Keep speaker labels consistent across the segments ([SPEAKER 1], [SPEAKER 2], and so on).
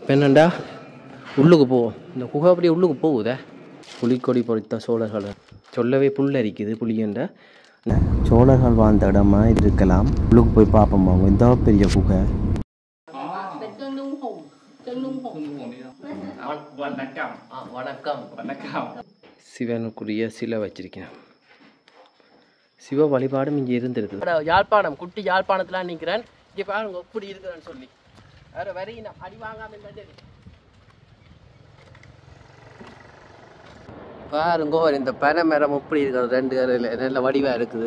[SPEAKER 1] இப்போ என்னண்டா உள்ளுக்கு போவோம் இந்த குகை அப்படியே உள்ளுக்கு போகுதே புலிக்கொடி பொறித்த சோழர்கள் சொல்லவே புல்லரிக்குது புளியண்டா சோழர்கள் வாழ்ந்த இடமா இது இருக்கலாம் உள்ளுக்கு போய் பார்ப்போம் அவங்க இந்த பெரிய குகை
[SPEAKER 2] வணக்கம்
[SPEAKER 1] வணக்கம்
[SPEAKER 2] வணக்கம்
[SPEAKER 1] சிவனுக்குரிய சிலை வச்சிருக்கேன் சிவ வழிபாடும் இங்கே இருந்திருக்கு யாழ்ப்பாணம் குட்டி யாழ்ப்பாணத்தில் நிற்கிறேன் இங்கே பாருங்க எப்படி இருக்குதுன்னு சொல்லி வேற வரி நான் அடி வாங்காம இருந்தா பாருங்க இந்த பனை மரம் எப்படி இருக்குது ரெண்டு கரையில் நல்ல வடிவாக இருக்குது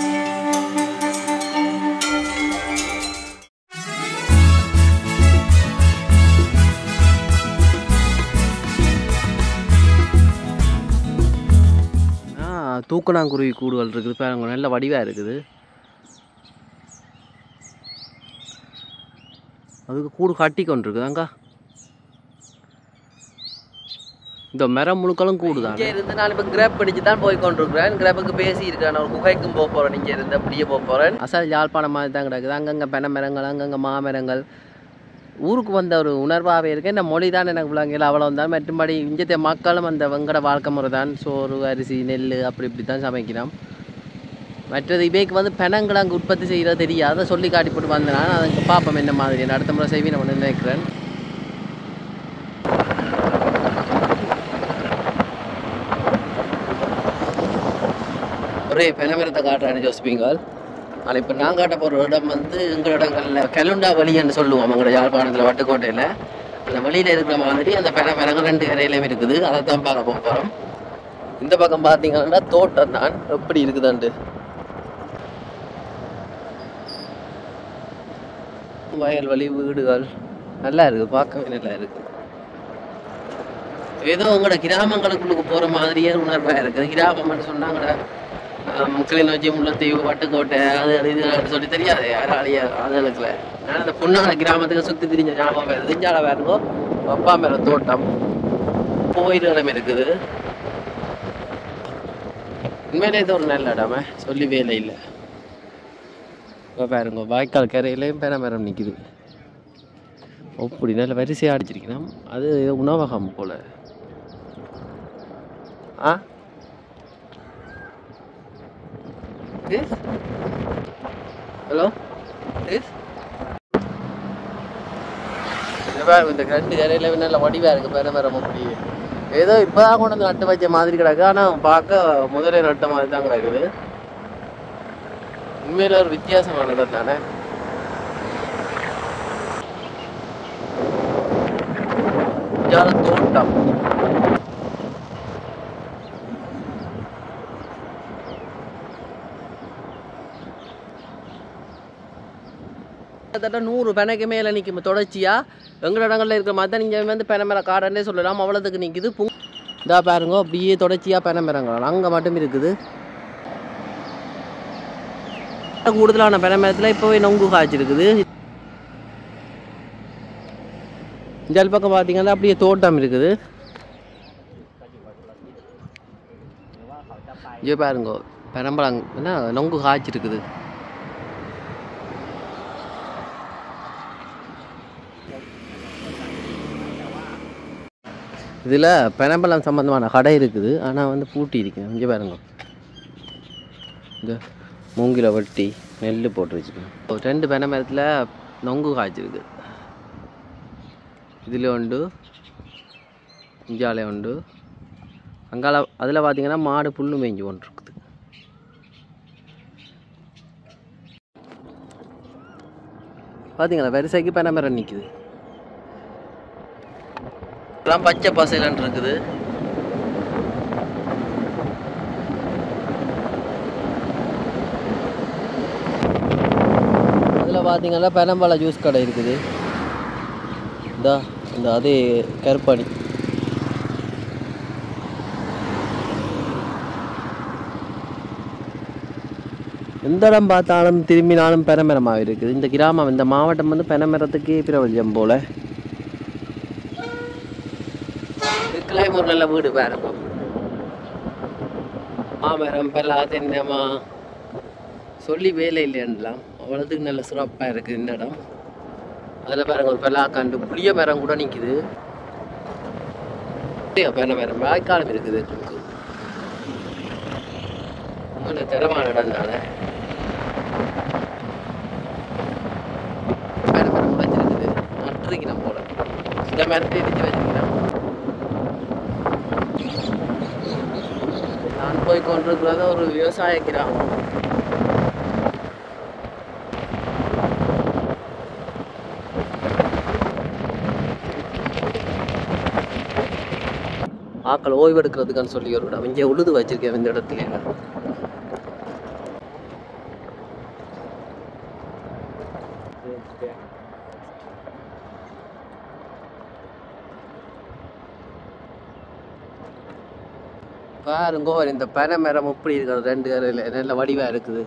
[SPEAKER 1] ஆ தூக்கணாங்குருவி கூடுகள் இருக்குது பாருங்க நல்ல வடிவாக இருக்குது அதுக்கு கூடு கட்டி கொண்டு இருக்குதாங்க இந்த மரம் முழுக்களும் கூடு தான் இங்கே இருந்து நான் இப்போ கிராப் படிச்சு தான் போய் கொண்டிருக்கிறேன் கிராப்புக்கு பேசி இருக்கேன் நான் ஒரு குகைக்கும் போக போகிறேன் இங்கே இருந்து அப்படியே போக போகிறேன் அசல் யாழ்ப்பாணம் மாதிரி தான் கிடக்குது அங்கங்கே பென மரங்கள் அங்கங்கே மாமரங்கள் ஊருக்கு வந்த ஒரு உணர்வாகவே இருக்கு இந்த மொழி தான் எனக்கு விளங்கல அவ்வளோ தான் மற்றும்படி இஞ்சத்தை மக்களும் அந்த வெங்கட வாழ்க்கை முறை தான் சோறு அரிசி நெல் அப்படி இப்படி தான் சமைக்கிறோம் மற்றது இவைக்கு வந்து பெனங்களை அங்கே உற்பத்தி செய்கிறது தெரியாது அதை சொல்லி காட்டி போட்டு வந்தேன் நான் அதுக்கு பார்ப்போம் என்ன மாதிரி நான் அடுத்த முறை செய்வி நான் நினைக்கிறேன் ஒரே பெனமரத்தை காட்டுறேன்னு யோசிப்பீங்கள் ஆனால் இப்போ நான் காட்ட போகிற இடம் வந்து எங்கள் இடங்களில் கலுண்டா வழின்னு சொல்லுவோம் எங்களோட யாழ்ப்பாணத்தில் வட்டுக்கோட்டையில் அந்த வழியில் இருக்கிற மாதிரி அந்த பென மரங்கள் ரெண்டு கரையிலையும் இருக்குது அதை தான் பார்க்க போக போகிறோம் இந்த பக்கம் பார்த்தீங்கன்னா தோட்டம் தான் எப்படி இருக்குதாண்டு வயல்வெளி வீடுகள் நல்லா இருக்கு பார்க்கவே நல்லா இருக்கு ஏதோ உங்களோட கிராமங்களுக்குள்ளுக்கு போற மாதிரியே உணர்வா இருக்குது கிராமம்னு சொன்னாங்கட கிளிநொச்சி முள்ளத்தீவு வட்டுக்கோட்டை அது அது இது அப்படி சொல்லி தெரியாது யாராலைய அதுல நான் அந்த பொண்ணான கிராமத்துக்கு சுத்தி திரிஞ்ச ஞாபகம் வருது திஞ்சால வேறுங்கோ அப்பா மேல தோட்டம் கோயில் இடம் இருக்குது உண்மையிலே இது ஒரு நல்ல இடமே சொல்லி வேலை இல்லை இப்போ பாருங்க வாய்க்கால் கரையிலையும் பெரமரம் நிற்குது அப்படி நல்ல வரிசையாக அடிச்சிருக்கணும் அது ஏதோ உணவகம் போல ஆ ஹலோ இந்த ரெண்டு கரையில நல்ல வடிவா இருக்கு பெரமரம் அப்படி ஏதோ இப்போதான் கொண்டு வந்து நட்டு வச்ச மாதிரி கிடக்கு ஆனால் பார்க்க முதலே நட்ட மாதிரி தான் கிடக்குது உண்மையில ஒரு வித்தியாசமான இடம் தானே ஜால தோட்டம் கிட்டத்தட்ட நூறு பெனைக்கு மேலே நிற்கும் தொடர்ச்சியா எங்கள் இடங்களில் இருக்கிற மாதிரி தான் நீங்கள் வந்து பெனை மரம் காடன்னே சொல்லலாம் அவ்வளோத்துக்கு நிற்குது பூ இதா பாருங்க அப்படியே தொடர்ச்சியாக பெனை மரங்கள் அங்கே மட்டும் இருக்குது கூடுதலான பெனை மரத்தில் இப்போவே நொங்கு காய்ச்சிருக்குது இந்த பக்கம் பார்த்தீங்கன்னா அப்படியே தோட்டம் இருக்குது இங்கே பாருங்க பெரம்பலம் என்ன நொங்கு காய்ச்சிருக்குது இதில் பெரம்பலம் சம்மந்தமான கடை இருக்குது ஆனால் வந்து பூட்டி இருக்குது இங்கே பாருங்க இந்த மூங்கில வெட்டி நெல் போட்டு வச்சுக்கணும் ரெண்டு பென மரத்தில் நொங்கு காய்ச்சிருக்கு இதில் உண்டு இஞ்சாலே உண்டு அங்கால அதில் பார்த்தீங்கன்னா மாடு புல்லு மேய்ஞ்சி ஒன்று இருக்குது பார்த்தீங்களா வரிசைக்கு பென மரம் நிற்குது எல்லாம் பச்சை பசைலன்னு இருக்குது அதில் பார்த்தீங்கன்னா பெனம்பழ ஜூஸ் கடை இருக்குது இந்தா இந்த அதே கருப்பணி எந்த இடம் பார்த்தாலும் திரும்பினாலும் பெனமரமாக இருக்குது இந்த கிராமம் இந்த மாவட்டம் வந்து பெனமரத்துக்கே பிரபஞ்சம் போல இதுக்கெல்லாம் ஒரு நல்ல வீடு பாருங்க மாமரம் பலா தென்னமா சொல்லி வேலை இல்லைன்னுலாம் அவ்வளோத்துக்கு நல்ல சிறப்பாக இருக்குது இந்த இடம் அதில் பாருங்க ஒரு பெல்லாக்காண்டு புளிய மரம் கூட நிற்குது பெரிய மரம் வாய்க்காலம் இருக்குது உங்களை திறமான இடம் தானே வேற மரம் முளைச்சிருக்குது நட்டுருக்கிறேன் போல இந்த மரத்தை இடிச்சு வச்சுக்கிறேன் நான் போய் கொண்டிருக்கிறது ஒரு விவசாய கிராமம் ஆக்கள் ஓய்வு எடுக்கிறதுக்கான்னு சொல்லி ஒரு இடம் இங்கே உழுது வச்சிருக்கேன் இந்த இடத்துல பாருங்கோ இந்த பனை மரம் எப்படி இருக்கிறது ரெண்டு கரையில் நல்ல வடிவா இருக்குது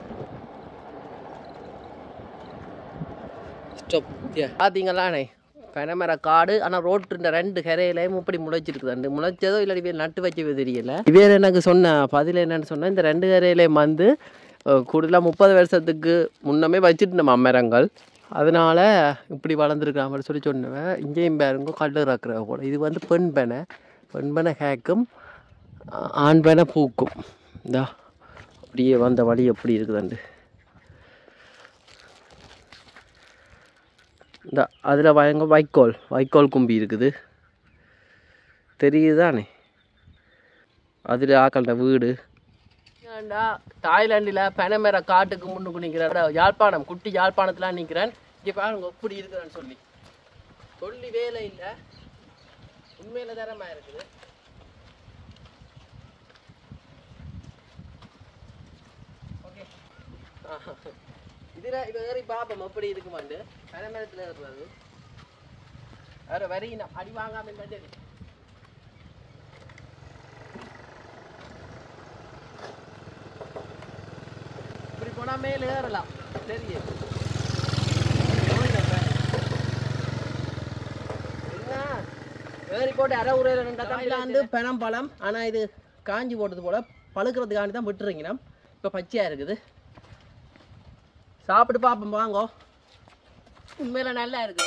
[SPEAKER 1] ஸ்டாப் பார்த்தீங்களாண்ணே பனைமர காடு ஆனால் ரோட்டு ரெண்டு கரையிலையும் இப்படி முளைச்சிருக்குது முளைச்சதோ இல்லாட்டி இவன் நட்டு வச்சவே தெரியல இவர் எனக்கு சொன்ன பதில் என்னன்னு சொன்னா இந்த ரெண்டு கரையிலையும் வந்து கூடுதலாக முப்பது வருஷத்துக்கு முன்னமே வச்சுட்டு நம்ம மரங்கள் அதனால இப்படி வளர்ந்துருக்கிற மாதிரி சொல்லி சொன்னவன் இங்கேயும் பாருங்க கல் இறக்குற கூட இது வந்து பெண் பனை பெண் பனை கேக்கும் ஆண் பனை பூக்கும் இந்தா அப்படியே வந்த வழி எப்படி இருக்குதுண்டு இந்த அதில் பயங்க வைக்கோல் வைக்கோல் கும்பி இருக்குது தெரியுதானே அதில் ஆக்கள்ட வீடு ஏண்டா தாய்லாண்டில் பனைமர காட்டுக்கு முன்னுக்கு நிற்கிறேன் யாழ்ப்பாணம் குட்டி யாழ்ப்பாணத்தில் நிற்கிறேன் இங்கே பாருங்க எப்படி இருக்கிறேன்னு சொல்லி சொல்லி வேலை இல்லை உண்மையில தரமாக இருக்குது ஓகே இதில் இப்போ ஏறி பார்ப்போம் எப்படி இருக்குமாண்டு பனைமரத்தில் ஏறுறது வேறு வரையினா அடி வாங்காமல் இருந்தா சரி இப்படி போனால் மேலே ஏறலாம் சரி ஏறி போட்டு அரை உரையில் ரெண்டா தமிழில் வந்து பனம்பழம் ஆனால் இது காஞ்சி போட்டது போல் பழுக்கிறதுக்காண்டி தான் விட்டுறீங்க இப்போ பச்சையாக இருக்குது சாப்பிட்டு பார்ப்போம் வாங்கோ உண்மையில நல்லா இருக்குது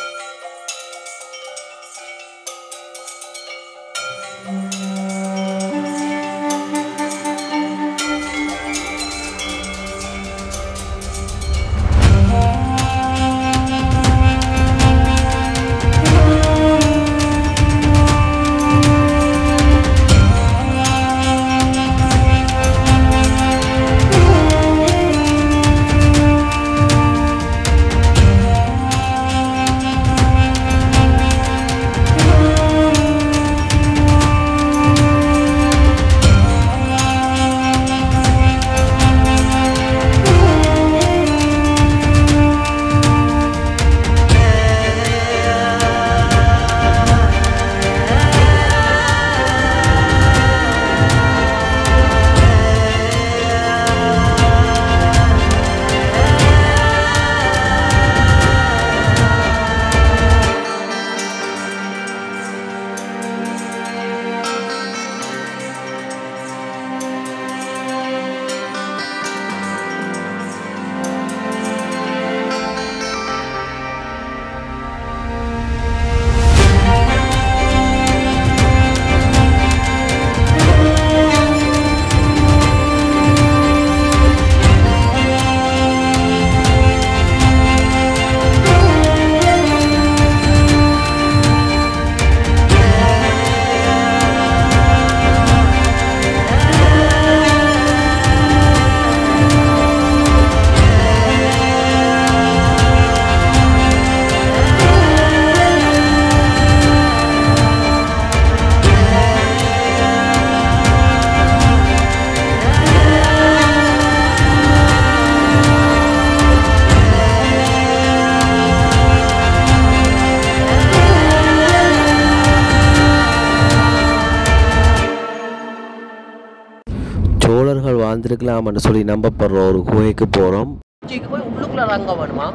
[SPEAKER 2] சோழர்கள் வாழ்ந்திருக்கலாம்னு சொல்லி நம்பப்படுற ஒரு குகைக்கு போகிறோம்
[SPEAKER 1] உச்சிக்கு போய் உள்ளுக்குள்ள இறங்க வேணுமா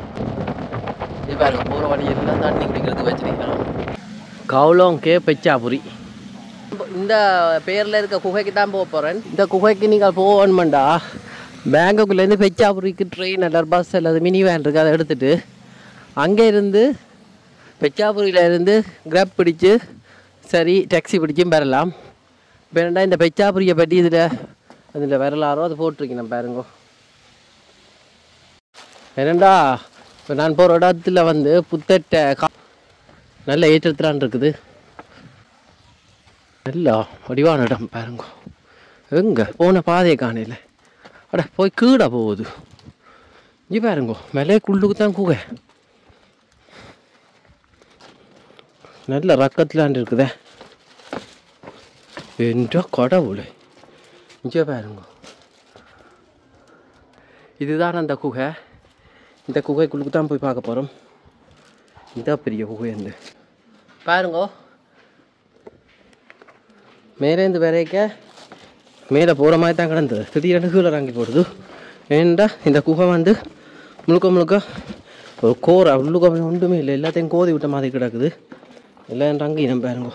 [SPEAKER 1] இது பாருங்க போகிற வழி எல்லாம் தண்ணி குடிக்கிறதுக்கு வச்சிருக்கிறோம் கவுளம் கே பெச்சாபுரி இந்த பேரில் இருக்க குகைக்கு தான் போக போகிறேன் இந்த குகைக்கு நீங்கள் போகணுமெண்டா பேங்காக்குள்ளேருந்து பெச்சாபுரிக்கு ட்ரெயின் அல்லது பஸ் அல்லது மினி வேன் இருக்குது அதை எடுத்துட்டு அங்கே இருந்து பெச்சாபுரியில இருந்து கிராப் பிடிச்சு சரி டாக்ஸி பிடிச்சும் பெறலாம் இப்போ என்னடா இந்த பெச்சாபுரியை பற்றி இதில் அதில் வரலாறோ அது போட்டிருக்கேன் பாருங்க என்னடா இப்போ நான் போகிற இடத்துல வந்து புத்தட்ட கா நல்ல ஏற்றத்திலான் இருக்குது நல்ல வடிவான இடம் பாருங்க எங்க போன பாதையை காணையில் அட போய் கீழே போகுது இங்கே பாருங்க மேலே குள்ளுக்கு தான் கூக நல்ல ரக்கத்திலான் இருக்குதே என்ற கடவுளே இங்கே பாருங்க இதுதான் அந்த குகை இந்த குகைக்குள்ளுக்கு தான் போய் பார்க்க போகிறோம் இந்த பெரிய குகை இந்த பாருங்க மேலேருந்து வரைக்க மேலே போகிற மாதிரி தான் கிடந்தது திடீரெனு கீழே இறங்கி போடுது ஏன்டா இந்த குகை வந்து முழுக்க முழுக்க ஒரு கோரை உள்ளுக்க ஒன்றுமே இல்லை எல்லாத்தையும் கோதி விட்ட மாதிரி கிடக்குது எல்லாம் ரங்கினம் பாருங்க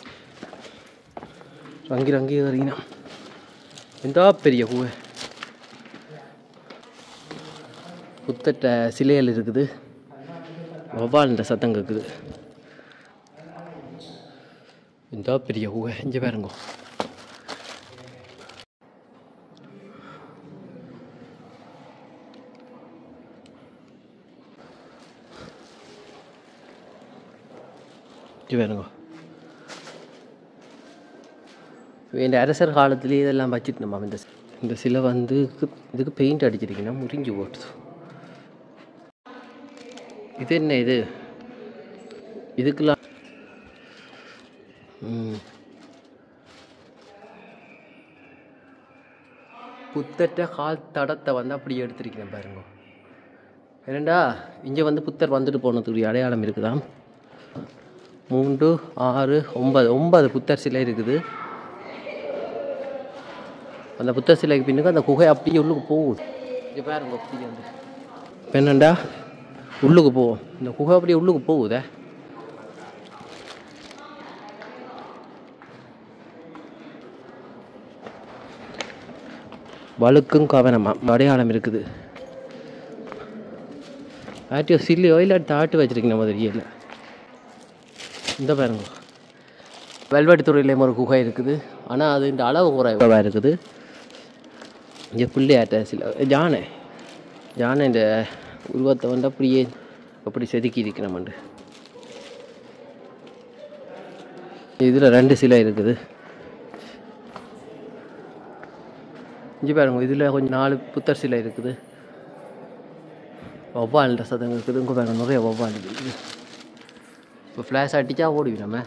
[SPEAKER 1] ரங்கி ரங்கி ஏறினா இந்த பெரிய குகை புத்தட்ட சிலைகள் இருக்குது வவ்வால்ன்ற சத்தம் கேட்குது இந்த பெரிய குகை இங்கே பாருங்க இங்கே பாருங்க இந்த அரசர் காலத்துலேயே இதெல்லாம் வச்சுட்டு நம்ம இந்த இந்த சிலை வந்து இதுக்கு- இதுக்கு பெயிண்ட் அடிச்சிருக்கீங்கன்னா முறிஞ்சு போட்டுது இது என்ன இது இதுக்கெல்லாம் ம். புத்தர்ட்ட கால் தடத்தை வந்து அப்படியே எடுத்திருக்கிறேன் பாருங்க ஏனண்டா இங்கே வந்து புத்தர் வந்துட்டு போனதுக்குரிய அடையாளம் இருக்குதாம் மூன்று ஆறு ஒன்பது ஒன்பது புத்தர் சிலை இருக்குது அந்த புத்தர் சிலைக்கு பின்னுக்கு அந்த குகை அப்படியே உள்ளுக்கு போகுது இங்கே பாருங்க அப்படியே வந்து இப்போ என்னண்டா உள்ளுக்கு போவோம் இந்த குகை அப்படியே உள்ளுக்கு போகுதே வழுக்கும் கவனமாக அடையாளம் இருக்குது ஆட்டியோ சில்லியோ இல்லை தாட்டு வச்சிருக்கீங்க மாதிரி இல்லை இந்த பாருங்க வெல்வெட்டுத்துறையிலேயும் ஒரு குகை இருக்குது ஆனால் அது இந்த அளவு குறைவாக இருக்குது இங்கே பிள்ளையாட்ட சில ஜானை ஜானை இந்த உருவத்தை வந்து அப்படியே அப்படி செதுக்கி இருக்கணும்ண்டு இதில் ரெண்டு சிலை இருக்குது இங்கே பாருங்க இதில் கொஞ்சம் நாலு புத்தர் சிலை இருக்குது வவ்வால்ன்ற சதம் இருக்குது இங்கே பாருங்க நிறைய வவ்வால் இருக்குது இப்போ ஃப்ளாஷ் அடித்தா ஓடுவி நம்ம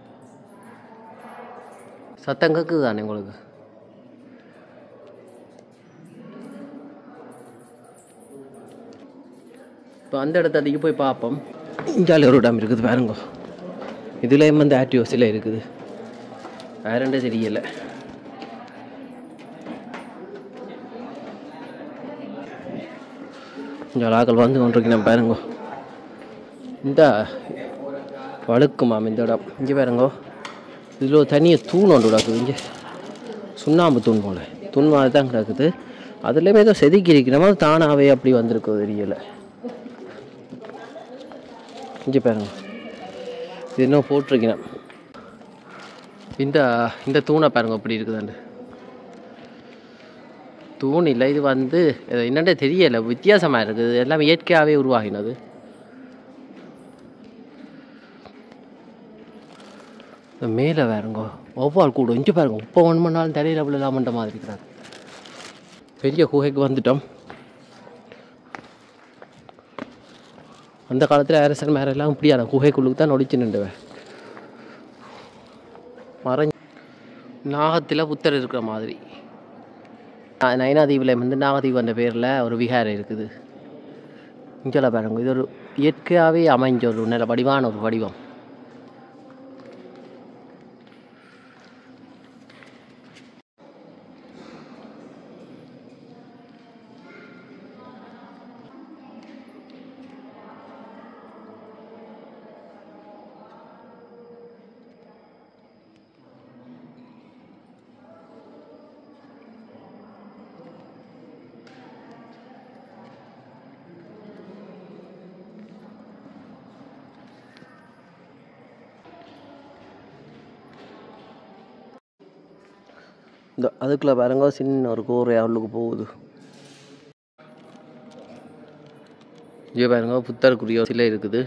[SPEAKER 1] சத்தம் கேட்குது தானே உங்களுக்கு இப்போ அந்த இடத்த அதிகம் போய் பார்ப்போம் இந்தியாவில் ஒரு இடம் இருக்குது பாருங்க இதுலேயும் வந்து ஆக்டிவோஸில் இருக்குது வேறண்டே தெரியல இங்கே ஆக்கள் வந்து கொண்டிருக்கேன் பாருங்க இந்த வழுக்குமாம் இந்த இடம் இங்கே பாருங்க இதில் ஒரு தனியாக தூண் ஒன்று கிடக்குது இங்கே சுண்ணாம்பு தூண் போல தூண் மாதிரி தான் கிடக்குது அதுலேயுமே ஏதோ செதுக்கி இருக்கிற மாதிரி தானாகவே அப்படி வந்திருக்கு தெரியல இங்கே பாருங்க இது இன்னும் போட்டிருக்கிறேன் இந்த இந்த தூணை பாருங்க அப்படி இருக்குதாண்டு தூண் இல்லை இது வந்து இது என்னண்டே தெரியல வித்தியாசமாக இருக்குது எல்லாம் இயற்கையாகவே உருவாகினது இந்த மேலே வேறுங்க ஒவ்வால் கூடும் இங்கே பாருங்க இப்போ ஒன் மணி நாள் தரையில் விழலாமன்ற மாதிரி இருக்கிறாங்க பெரிய குகைக்கு வந்துட்டோம் அந்த காலத்தில் அரசன் மேரெல்லாம் எல்லாம் இப்படியான குகைக்குள்ளுக்கு தான் நொடிச்சு நின்றுவேன் மறைஞ்ச நாகத்தில் புத்தர் இருக்கிற மாதிரி ந- நயனாதீவில் வந்து நாகதீவு என்ற பேரில் ஒரு விகாரம் இருக்குது இங்கே பாருங்க இது ஒரு இயற்கையாகவே அமைஞ்ச ஒரு நல்ல வடிவான ஒரு வடிவம் இந்த அதுக்குள்ள பாருங்க சின்ன ஒரு கூரை உள்ளுக்கு போகுது இங்கே பாருங்க புத்தருக்குரிய ஒரு சிலை இருக்குது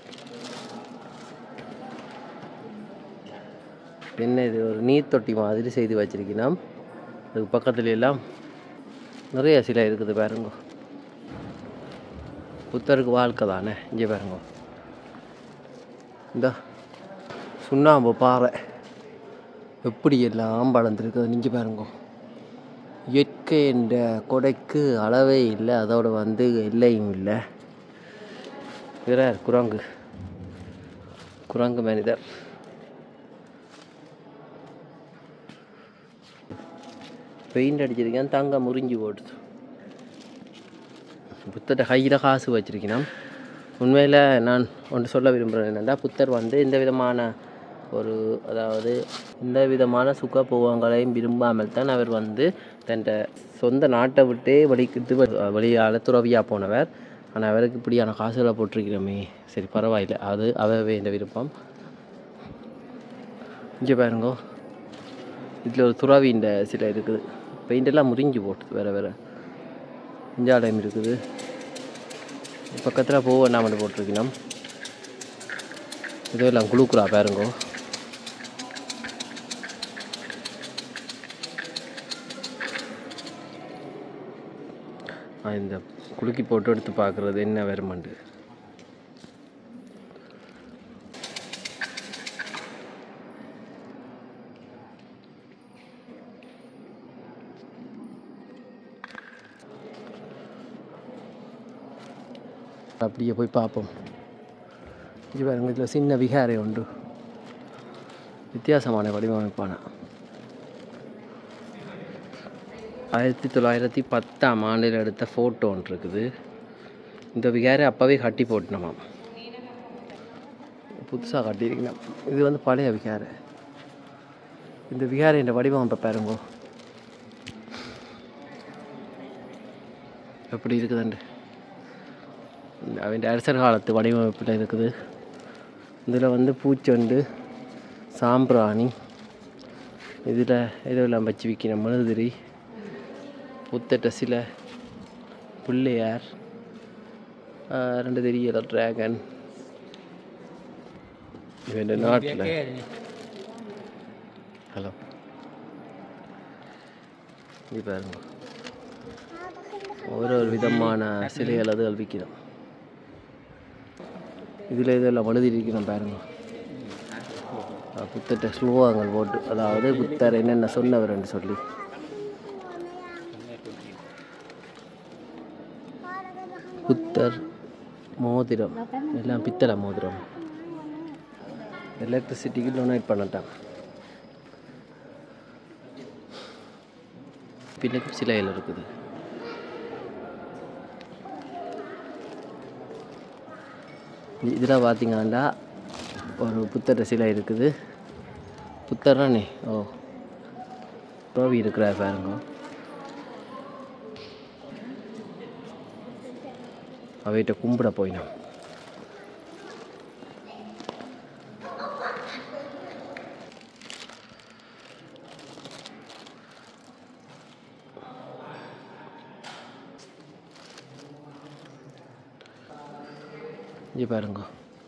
[SPEAKER 1] என்ன இது ஒரு நீர் தொட்டி மாதிரி செய்து வச்சிருக்கணும் அதுக்கு பக்கத்துல எல்லாம் நிறைய சிலை இருக்குது பாருங்க புத்தருக்கு வாழ்க்கை தானே இங்கே பாருங்க இந்த சுண்ணாம்பு பாறை எப்படி எல்லாம் வளர்ந்துருக்குது நீங்க பாருங்க இயற்கை என்ற கொடைக்கு அளவே இல்லை அதோட வந்து எல்லையும் இல்லை வேற குரங்கு குரங்கு மனிதர் பெயிண்ட் அடிச்சிருக்கேன் தங்க முறிஞ்சு போட்டுது புத்தர்கிட்ட கையில் காசு வச்சிருக்கணும் உண்மையில் நான் ஒன்று சொல்ல விரும்புகிறேன் என்னென்னா புத்தர் வந்து இந்த விதமான ஒரு அதாவது இந்த விதமான சுக போகங்களையும் விரும்பாமல் தான் அவர் வந்து தன் சொந்த நாட்டை விட்டே வெளிக்கிட்டு வெளியால் துறவியாக போனவர் ஆனால் அவருக்கு இப்படியான காசுகளை போட்டிருக்கிறோமே சரி பரவாயில்லை அது அவவே இந்த விருப்பம் இங்கே பாருங்கோ இதில் ஒரு துறவி இந்த சிலை இருக்குது பெயிண்ட் எல்லாம் முறிஞ்சு போட்டுது வேறு வேறு இஞ்சாலயம் இருக்குது பக்கத்தில் போக என்ன மட்டும் போட்டிருக்கணும் இதோ எல்லாம் குழுக்குறா பாருங்கோ ஆ, இந்த குலுக்கி போட்டு எடுத்து பார்க்குறது என்ன வருமாண்டு அப்படியே போய் பார்ப்போம் இது பாருங்க இதில் சின்ன விகாரை உண்டு வித்தியாசமான வடிவமைப்பான ஆயிரத்தி தொள்ளாயிரத்தி பத்தாம் ஆண்டில் எடுத்த ஃபோட்டோ ஒன்று இருக்குது இந்த விகாரை அப்போவே கட்டி போட்டணுமாம் புதுசாக கட்டியிருக்கணும் இது வந்து பழைய விகாரை இந்த விகாரை இந்த வடிவமைப்பை பாருங்கோ எப்படி இருக்குதுண்டு அவன் அரசர் காலத்து வடிவமைப்பில் இருக்குது இதில் வந்து பூச்செண்டு சாம்பிராணி இதில் இதெல்லாம் வச்சு விற்கிற மனுதிரி புத்தட்ட சிலை பிள்ளையார் ஆஹ் ரெண்டு தெரியல ட்ராகன் இவன் நாட்டில் ஹலோ இது பாருங்க ஒரு ஒரு விதமான சிலைகள் அது விற்கிறோம் இதில் இதெல்லாம் எழுதியிருக்கிறோம் பாருங்க அஹ் புத்தர்கிட்ட ஸ்லோகங்கள் போட்டு அதாவது புத்தர் என்னென்ன சொன்னவர்ன்னு சொல்லி புத்தர் மோதிரம் எல்லாம் பித்தளை மோதிரம் எலக்ட்ரிசிட்டிக்கு டொனேட் பண்ணட்டான் பின்னுக்கும் சிலைகள் இருக்குது இதில் பார்த்தீங்கன்னா ஒரு புத்தர் சிலை இருக்குது புத்தர்றானே ஓ ரோவி இருக்கிறார் பாருங்க அவைகிட்ட கும்பிட போயினோம் இங்கே பாருங்க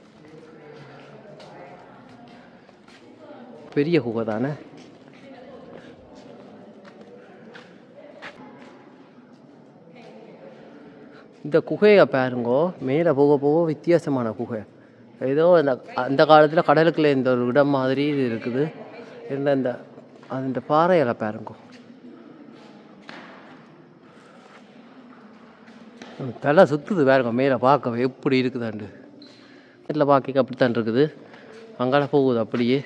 [SPEAKER 1] பெரிய குகை தானே இந்த குகையை பாருங்கோ மேலே போக போக வித்தியாசமான குகை ஏதோ அந்த அந்த காலத்தில் கடலுக்குள்ள இந்த ஒரு இடம் மாதிரி இது இருக்குது இந்த இந்த அந்த பாறையில பாருங்கோ தலை சுற்றுது பாருங்க மேலே பார்க்க எப்படி இருக்குதாண்டு இதில் பார்க்க அப்படித்தான் இருக்குது அங்கால போகுது அப்படியே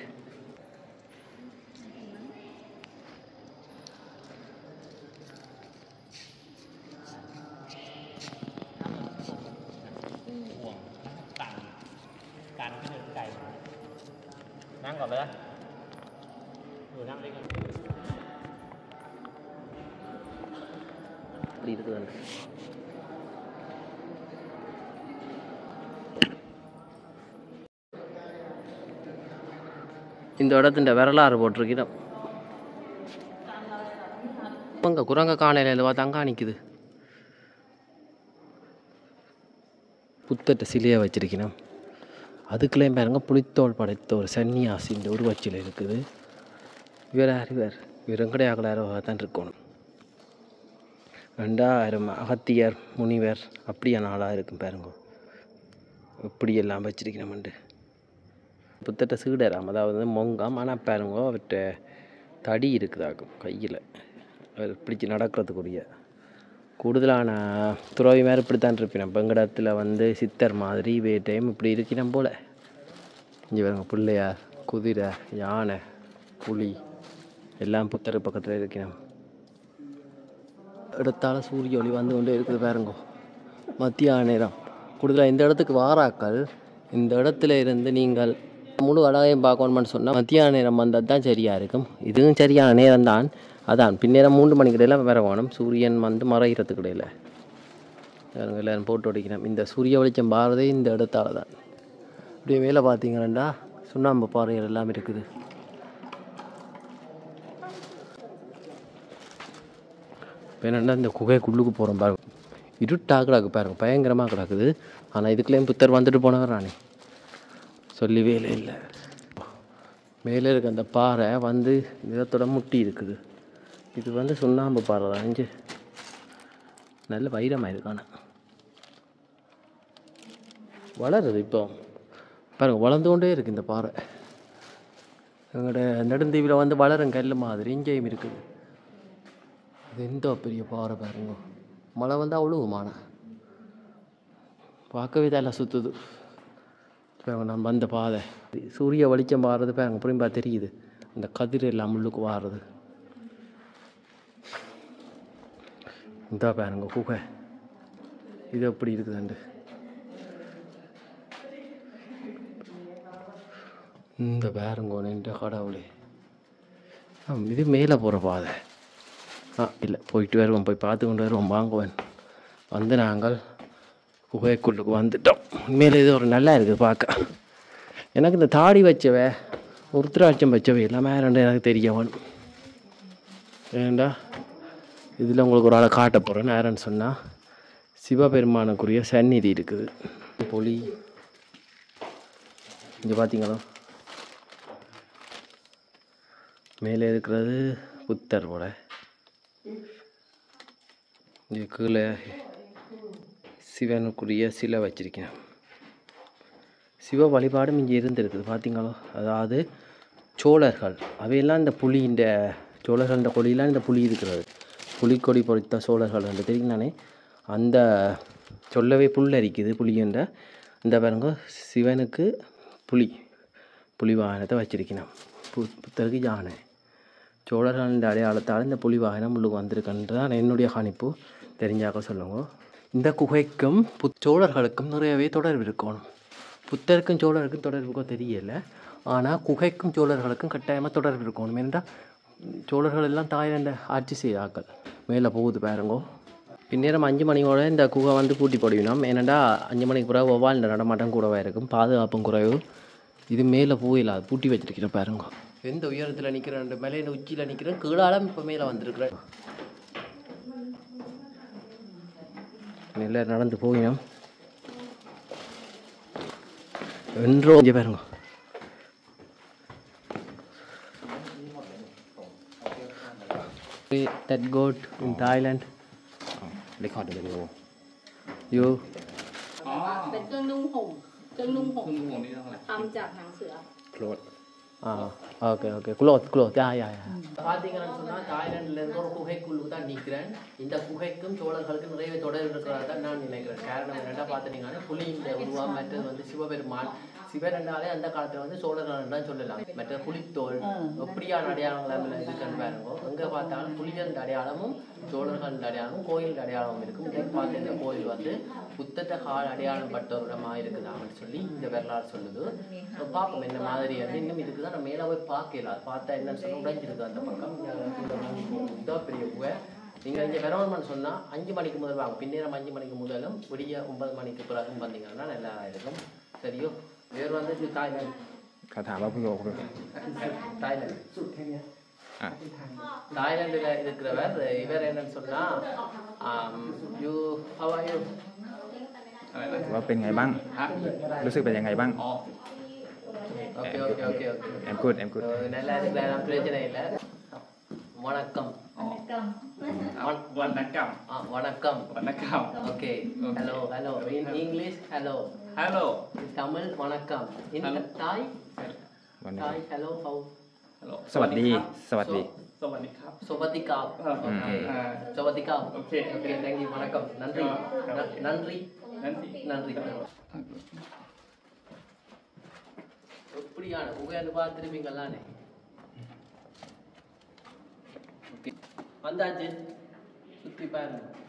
[SPEAKER 1] அப்படி இருக்குதாண்டு இந்த இடத்துல வரலாறு போட்டிருக்கிறோம் அங்கே குரங்க காணையில் பார்த்தா அங்கே நிற்குது புத்தட்ட சிலையை வச்சிருக்கணும் அதுக்குள்ளேயும் பாருங்க புளித்தோல் படைத்த ஒரு சன்னியாசின்ற உருவச்சிலை இருக்குது இவர் யார் இவர் இவருங்கடையாக்களாக தான் இருக்கணும் ரெண்டாயிரம் அகத்தியர் முனிவர் அப்படியான ஆளாக இருக்கும் பாருங்க இப்படி எல்லாம் வச்சிருக்கணும்ண்டு புத்தட்ட சீடராம் அதாவது மொங்காம் ஆனால் பாருங்க அவர்கிட்ட தடி இருக்குதாக்கும் கையில் அவர் பிடிச்சி நடக்கிறதுக்குரிய கூடுதலான துறவி மாதிரி இப்படித்தான் இருப்பினோம் பெங்கடத்தில் வந்து சித்தர் மாதிரி வே டைம் இப்படி இருக்கிறோம் போல் இங்கே பாருங்க பிள்ளையார் குதிரை யானை புலி எல்லாம் புத்தர் பக்கத்தில் இருக்கிறோம் இடத்தால சூரிய ஒளி வந்து கொண்டே இருக்குது பாருங்க மத்தியான நேரம் கூடுதலாக இந்த இடத்துக்கு வாராக்கள் இந்த இடத்துல இருந்து நீங்கள் முழு அழகையும் பார்க்கணும்னு சொன்னால் மத்தியான நேரம் வந்தால் தான் சரியாக இருக்கும் இதுவும் சரியான நேரம் தான் அதான் பின்னேரம் மூன்று மணிக்கு இடையில வேற வேணும் சூரியன் வந்து மறைகிறதுக்கு இடையில பாருங்க எல்லாரும் போட்டு அடிக்கணும் இந்த சூரிய வெளிச்சம் பாரதே இந்த இடத்தால தான் அப்படியே மேலே பார்த்தீங்கன்னா சுண்ணாம்பு பாறைகள் எல்லாம் இருக்குது இப்போ என்னென்னா இந்த குகைக்குள்ளுக்கு போகிறோம் பாருங்க இருட்டாக கிடக்கு பாருங்க பயங்கரமாக கிடக்குது ஆனால் இதுக்குள்ளேயும் புத்தர் வந்துட்டு போனவர் நானே சொல்லவே இல்லை இல்லை மேலே இருக்க அந்த பாறை வந்து நிலத்தோட முட்டி இருக்குது இது வந்து சுண்ணாம்பு பாறை தான் இஞ்சி நல்ல வைரமாக இருக்கான வளருது இப்போ பாருங்க வளர்ந்து கொண்டே இருக்கு இந்த பாறை எங்களோட நெடுந்தீவில் வந்து வளரும் கல் மாதிரி இங்கேயும் இருக்குது இது எந்த பெரிய பாறை பாருங்க மழை வந்தால் அவ்வளவுமான பார்க்கவே தான் சுற்றுது பாருங்க நம்ம வந்த பாதை சூரிய வெளிச்சம் வாடுறது பாருங்க புரியும்பா தெரியுது இந்த கதிர் எல்லாம் முள்ளுக்கு வாடுறது இந்த பாருங்க குகை இது எப்படி இருக்குதுண்டு இந்த பாருங்க நின்ற கடவுளே ஆ, இது மேலே போகிற பாதை ஆ இல்லை போயிட்டு வருவோம் போய் பார்த்து கொண்டு வருவோம் வாங்குவேன் வந்து நாங்கள் குகைக்குள்ளுக்கு வந்துட்டோம் உண்மையில இது ஒரு நல்லா இருக்குது பார்க்க எனக்கு இந்த தாடி வச்சவ உருத்திராட்சம் வச்சவை எல்லாமே ரெண்டு எனக்கு தெரிய வேணும் ஏண்டா இதில் உங்களுக்கு ஒரு ஆளை காட்ட போகிறேன் யாருன்னு சொன்னால் சிவபெருமானுக்குரிய சந்நிதி இருக்குது பொலி இங்கே பார்த்தீங்களா மேலே இருக்கிறது புத்தர் போல இங்கே கீழே சிவனுக்குரிய சிலை வச்சிருக்கேன் சிவ வழிபாடும் இங்கே இருந்திருக்குது பார்த்தீங்களோ அதாவது சோழர்கள் அவையெல்லாம் இந்த புலி இந்த சோழர்கள் இந்த கொடியெல்லாம் இந்த புலி இருக்கிறது புலிக்கொடி பொறித்த சோழர்கள் என்று தெரியும் தானே அந்த சொல்லவே புல்லரிக்குது புலின்ற இந்த பாருங்க சிவனுக்கு புலி புலி வாகனத்தை வச்சிருக்கணும் பு புத்தருக்கு யானை சோழர்களின் அடையாளத்தால் இந்த புலி வாகனம் உள்ளுக்கு வந்திருக்குன்றது தான் என்னுடைய கணிப்பு தெரிஞ்சாக்க சொல்லுங்க இந்த குகைக்கும் புத் சோழர்களுக்கும் நிறையவே தொடர்பு இருக்கணும் புத்தருக்கும் சோழருக்கும் தொடர்புக்கோ தெரியல ஆனால் குகைக்கும் சோழர்களுக்கும் கட்டாயமாக தொடர்பு இருக்கணும் ஏனென்றால் சோழர்கள் எல்லாம் தாய்லாண்டை ஆட்சி செய்தாக்கள் மேலே போகுது பாருங்கோ பின்னேரம் அஞ்சு மணியோட இந்த குகை வந்து பூட்டி போடுவினோம் ஏனெண்டா அஞ்சு மணிக்கு பிறகு ஒவ்வால் இந்த நடமாட்டம் கூடவா இருக்கும் பாதுகாப்பும் குறைவு இது மேலே போயில அது பூட்டி வச்சிருக்கிறேன் பாருங்க எந்த உயரத்தில் நிற்கிறேன் ரெண்டு மேலே இந்த உச்சியில் நிற்கிறேன் கீழாலம் இப்போ மேலே வந்திருக்கிறேன் எல்லாரும் நடந்து போயினோம் என்றோ இங்கே பாருங்க that goat in Thailand
[SPEAKER 3] record the video
[SPEAKER 1] you
[SPEAKER 4] เป็นเครื่องนุ่งห่ม เครื่องนุ่งห่มทำจากหนังเสือ
[SPEAKER 3] close
[SPEAKER 1] ஆ okay okay cloth cloth yeah yeah yeah பார்த்தீங்கன்னு சொன்னால் தாய்லாண்டிலேருந்து ஒரு குகைக்குள்ளு தான் நிற்கிறேன் இந்த குகைக்கும் சோழர்களுக்கும் நிறைய தொடர்பு இருக்கிறதா தான் நான் நினைக்கிறேன் காரணம் என்னென்னா பார்த்தீங்கன்னா புலியின் உருவம் மற்றது வந்து சிவபெருமான் சிவன் என்றாலே அந்த காலத்தில் வந்து சோழர்கள் தான் சொல்லலாம் மற்ற புலித்தோல் எப்படியான அடையாளங்கள் எல்லாம் இருக்குன்னு பாருங்க எங்கே பார்த்தாலும் புலிகளின் அடையாளமும் சோழர்களின் அடையாளமும் கோயில் அடையாளமும் இருக்கும் இதை பார்த்து இந்த கோயில் வந்து புத்தட்ட கால அடையாளம் பட்ட ஒரு இடமா இருக்குதான்னு சொல்லி இந்த வரலாறு சொல்லுது அப்ப பார்ப்போம் என்ன மாதிரி வந்து இன்னும் இதுக்கு தான் நம்ம மேலே போய் பார்க்கல அது பார்த்தா என்னன்னு சொல்லி உடைஞ்சிருக்கு அந்த பக்கம் இதான் பெரிய குகை நீங்கள் இங்கே வரணும்னு சொன்னால் அஞ்சு மணிக்கு முதல் வாங்க பின்னேரம் அஞ்சு மணிக்கு முதலும் விடிய ஒன்பது மணிக்கு பிறகும் வந்தீங்கன்னா நல்லா இருக்கும் சரியோ வேறு வந்து இது தாய்லாந்து
[SPEAKER 3] คาถาว่าประโยคเลย
[SPEAKER 1] தாய்லாந்து
[SPEAKER 3] อ่ะ
[SPEAKER 1] தாய்லாந்துல இருக்கிறவர் இவர் என்னன்னு சொன்னா you how are you
[SPEAKER 3] ว่าเป็นไงบ้าง รู้สึกเป็นยังไงบ้าง
[SPEAKER 1] okay okay okay okay
[SPEAKER 3] I'm good I'm good
[SPEAKER 1] நல்லா இருக்கிறேன் பிரச்சனை இல்லை வணக்கம் வண-
[SPEAKER 5] วรรณกรรม
[SPEAKER 1] ஆ, வணக்கம்
[SPEAKER 5] วรรณกรรม
[SPEAKER 1] okay hello hello in English hello
[SPEAKER 5] ฮัลโหล
[SPEAKER 1] Tamil வணக்கம் in
[SPEAKER 5] Hello.
[SPEAKER 1] Thai
[SPEAKER 3] วันนี้
[SPEAKER 1] Thai hello how
[SPEAKER 5] ฮัลโหล
[SPEAKER 3] สวัสดี สวัสดี
[SPEAKER 5] สวัสดีครับ
[SPEAKER 1] சுபதிகா
[SPEAKER 5] ஆ.
[SPEAKER 1] ஓகே
[SPEAKER 5] ஆ.
[SPEAKER 1] சுபதிகா
[SPEAKER 5] ஓகே.
[SPEAKER 1] ஓகே தேங்க்யூ வணக்கம் நன்றி
[SPEAKER 5] ஆ.
[SPEAKER 1] ந- நன்றி
[SPEAKER 5] นั่นสิ
[SPEAKER 1] நன்றி எப்படியான உட்காந்து பார்த்துருப்பீங்களானே ஓகே வந்தாச்சு சுற்றி பாருங்க